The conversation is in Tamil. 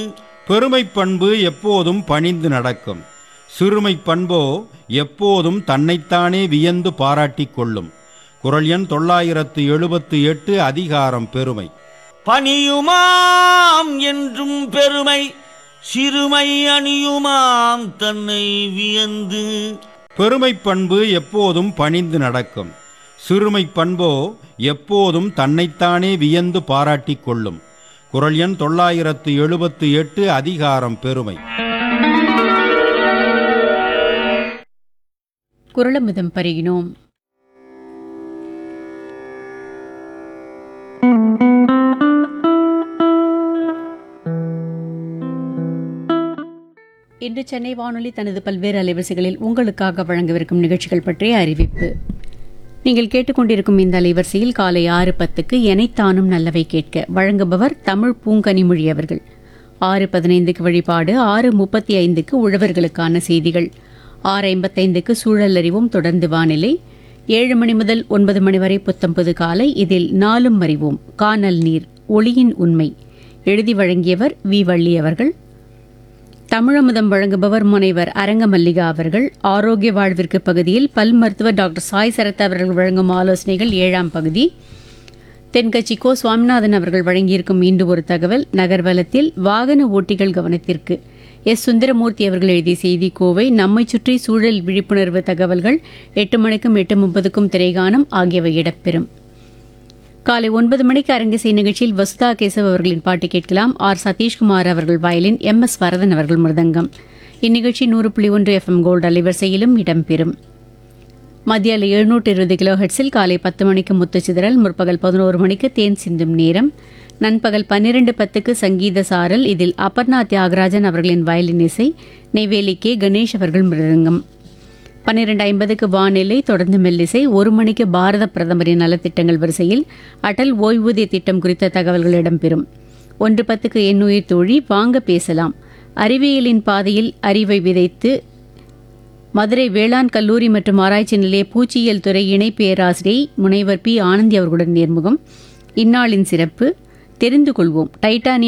பெருமைப் பண்பு எப்போதும் பணிந்து நடக்கும் சிறுமைப் பண்போ எப்போதும் தன்னைத்தானே வியந்து பாராட்டிக் கொள்ளும் குரல் எண் தொள்ளாயிரத்து எழுபத்து எட்டு அதிகாரம் பெருமை பணியுமாம் என்றும் பெருமை சிறுமை அணியுமாம் தன்னை வியந்து பெருமைப் பண்பு எப்போதும் பணிந்து நடக்கும் சிறுமைப் பண்போ எப்போதும் தன்னைத்தானே வியந்து பாராட்டிக் கொள்ளும் குரல் எண் தொள்ளாயிரத்து எழுபத்து எட்டு அதிகாரம் பெருமை குரலமுதம் பருகினோம் இன்று சென்னை வானொலி தனது பல்வேறு அலைவரிசைகளில் உங்களுக்காக வழங்கவிருக்கும் நிகழ்ச்சிகள் பற்றிய அறிவிப்பு நீங்கள் கேட்டுக்கொண்டிருக்கும் இந்த அலைவரிசையில் காலை ஆறு பத்துக்கு எனைத்தானும் நல்லவை கேட்க வழங்குபவர் தமிழ் பூங்கனிமொழி அவர்கள் ஆறு பதினைந்துக்கு வழிபாடு ஆறு முப்பத்தி ஐந்துக்கு உழவர்களுக்கான செய்திகள் ஆறு ஐம்பத்தைந்துக்கு சூழல் அறிவும் தொடர்ந்து வானிலை ஏழு மணி முதல் ஒன்பது மணி வரை புத்தம்பது காலை இதில் நாலும் அறிவோம் காணல் நீர் ஒளியின் உண்மை எழுதி வழங்கியவர் வி வள்ளி அவர்கள் தமிழமுதம் வழங்குபவர் முனைவர் அரங்க மல்லிகா அவர்கள் ஆரோக்கிய வாழ்விற்கு பகுதியில் பல் மருத்துவர் டாக்டர் சாய் சரத் அவர்கள் வழங்கும் ஆலோசனைகள் ஏழாம் பகுதி தென்கட்சி கோ சுவாமிநாதன் அவர்கள் வழங்கியிருக்கும் மீண்டும் ஒரு தகவல் நகர்வலத்தில் வாகன ஓட்டிகள் கவனத்திற்கு எஸ் சுந்தரமூர்த்தி அவர்கள் எழுதிய செய்தி கோவை நம்மை சுற்றி சூழல் விழிப்புணர்வு தகவல்கள் எட்டு மணிக்கும் எட்டு முப்பதுக்கும் திரைகானம் ஆகியவை இடம்பெறும் காலை ஒன்பது மணிக்கு அரங்கிசை நிகழ்ச்சியில் வசுதா கேசவ் அவர்களின் பாட்டு கேட்கலாம் ஆர் சதீஷ்குமார் அவர்கள் வயலின் எம் எஸ் வரதன் அவர்கள் மிருதங்கம் இந்நிகழ்ச்சி நூறு புள்ளி ஒன்று எஃப்எம் கோல்டு அலைவரிசையிலும் இடம்பெறும் மத்திய எழுநூற்று இருபது கிலோ ஹெட்ஸில் காலை பத்து மணிக்கு முத்துச்சிதறல் முற்பகல் பதினோரு மணிக்கு தேன் சிந்தும் நேரம் நண்பகல் பன்னிரண்டு பத்துக்கு சங்கீத சாரல் இதில் அபர்ணா தியாகராஜன் அவர்களின் வயலின் இசை நெய்வேலி கே கணேஷ் அவர்கள் மிருதங்கம் பன்னிரண்டு ஐம்பதுக்கு வானிலை தொடர்ந்து மெல்லிசை ஒரு மணிக்கு பாரத பிரதமரின் நலத்திட்டங்கள் வரிசையில் அடல் ஓய்வூதிய திட்டம் குறித்த தகவல்கள் இடம்பெறும் ஒன்று பத்துக்கு எண்ணுயிர் தோழி வாங்க பேசலாம் அறிவியலின் பாதையில் அறிவை விதைத்து மதுரை வேளாண் கல்லூரி மற்றும் ஆராய்ச்சி நிலைய பூச்சியியல் துறை இணை பேராசிரியை முனைவர் பி ஆனந்தி அவர்களுடன் நேர்முகம் இந்நாளின் சிறப்பு தெரிந்து கொள்வோம் டைட்டானியம்